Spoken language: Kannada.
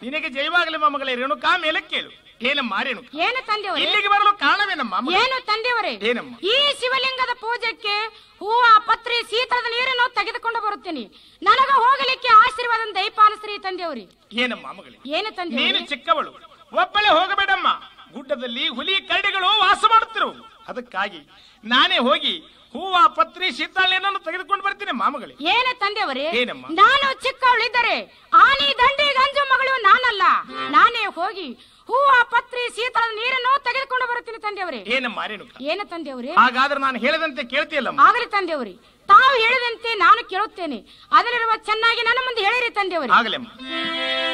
ನಿನಗೆ ಜೈವಾಗಲಿ ಮೊಮ್ಮಗಳೇ ರೇಣುಕಾ ಮೇಲೆ ಕೇಳು ಏನಮ್ಮ ರೇಣುಕ ಏನು ತಂದೆಯವರೇ ಇಲ್ಲಿಗೆ ಬರಲು ಕಾರಣವೇನಮ್ಮ ಮಗ? ಏನು ತಂದೆಯವರೇ ಏನಮ್ಮ ಈ ಶಿವಲಿಂಗದ ಪೂಜೆಗೆ ಹೂವ ಪತ್ರಿ ಶೀತಳದ ನೀರನ್ನು ತೆಗೆದುಕೊಂಡು ಬರುತ್ತೇನೆ ನನಗ ಹೋಗಲಿಕ್ಕೆ ಆಶೀರ್ವಾದ ದಯಪಾಲಿಸ್ರಿ ತಂದೆಯವರಿ ಏನಮ್ಮ ಮಗಳೇ ಏನು ನೀನು ತಂದೆಯವರೇ ಚಿಕ್ಕವಳು ಒಬ್ಬಳೆ ಹೋಗಬೇಡಮ್ಮ ಗುಡ್ಡದಲ್ಲಿ ಹುಲಿ ಕರಡಿಗಳು ವಾಸ ಮಾಡುತ್ತಿರು ಅದಕ್ಕಾಗಿ ನಾನೇ ಹೋಗಿ ಹೂವ ಪತ್ರಿ ಶೀತಾಳೆಯನ್ನು ತೆಗೆದುಕೊಂಡು ಬರ್ತೀನಿ ಮಾಮಗಳೇ ಏನು ತಂದೆಯವರೇ ಏನಮ್ಮ? ನಾನು ಚಿಕ್ಕವಳಿದ್ದರೆ ಆನಿ ದಂಡಿ ಗಂಜು ಮಗಳು ನಾನಲ್ಲ ನಾನೇ ಹೋಗಿ ಹೂವ ಪತ್ರಿ ಶೀತಳದ ನೀರನ್ನು ತೆಗೆದುಕೊಂಡು ಬರುತ್ತೀನಿ ತಂದೆಯವರೇ ಏನಮ್ಮ ರೇಣುಕ ಏನು ತಂದೆಯವರೇ ಹಾಗಾದ್ರೆ ನಾನು ಹೇಳದಂತೆ ಕೇಳ್ತೀಯಲ್ಲಮ್ಮ ಆಗಲಿ ತಂದೆಯವರೇ ತಾವು ಹೇಳಿದಂತೆ ನಾನು ಕೇಳುತ್ತೇನೆ ಅದರಲ್ಲಿರುವ ಚೆನ್ನಾಗಿ ನನ್ನ ಮುಂದೆ ಹೇಳಿರಿ ತಂದೆಯವರೇ ಆಗಲಮ್ಮ